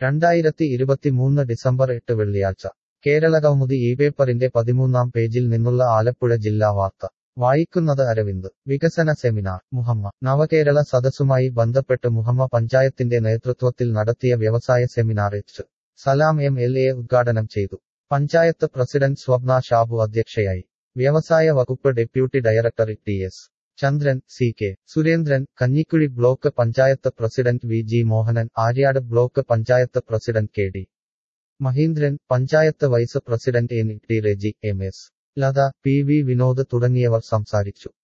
രണ്ടായിരത്തി ഇരുപത്തിമൂന്ന് ഡിസംബർ എട്ട് വെള്ളിയാഴ്ച കേരള കൗമുദി ഈ പേപ്പറിന്റെ പതിമൂന്നാം പേജിൽ നിന്നുള്ള ആലപ്പുഴ ജില്ലാ വാർത്ത വായിക്കുന്നത് അരവിന്ദ് വികസന സെമിനാർ മുഹമ്മ നവകേരള സദസ്സുമായി ബന്ധപ്പെട്ട് മുഹമ്മ പഞ്ചായത്തിന്റെ നേതൃത്വത്തിൽ നടത്തിയ വ്യവസായ seminar H Salam M L A ഉദ്ഘാടനം ചെയ്തു പഞ്ചായത്ത് പ്രസിഡന്റ് സ്വപ്ന ഷാബു അധ്യക്ഷയായി വ്യവസായ വകുപ്പ് deputy director T S Chandran C K Surendran Kanjikuzhi block panchayat president V G Mohanan Aryad block panchayat president K D Mahindran panchayat vice president N T Reji M S Latha P V Vinod തുടങ്ങിയവർ സംസാരിച്ചു